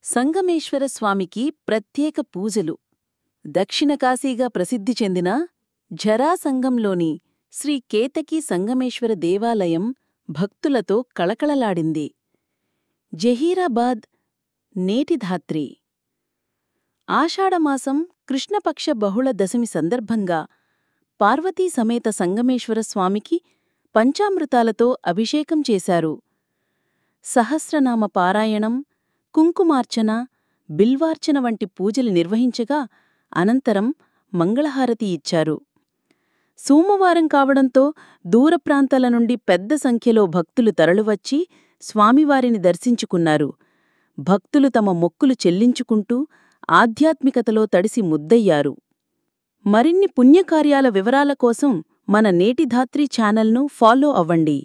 సంగమేశ్వర స్వామికి ప్రత్యేక పూజలు దక్షిణ కాశీగా ప్రసిద్ధి చెందిన ఝరాసంగంలోని శ్రీ కేతకి సంగమేశ్వర దేవాలయం భక్తులతో కళకళలాడింది జహీరాబాద్ నేటిధాత్రి ఆషాఢమాసం కృష్ణపక్ష బహుళ దశమి సందర్భంగా పార్వతీ సమేత సంగమేశ్వర స్వామికి పంచామృతాలతో అభిషేకం చేశారు సహస్రనామ పారాయణం కుంకుమార్చన బిల్వార్చన వంటి పూజలు నిర్వహించగా అనంతరం మంగళహారతి ఇచ్చారు సోమవారం కావడంతో దూర ప్రాంతాల నుండి పెద్ద సంఖ్యలో భక్తులు తరలివచ్చి స్వామివారిని దర్శించుకున్నారు భక్తులు తమ మొక్కులు చెల్లించుకుంటూ ఆధ్యాత్మికతలో తడిసి ముద్దయ్యారు మరిన్ని పుణ్యకార్యాల వివరాల కోసం మన నేటిధాత్రి ఛానల్ను ఫాలో అవ్వండి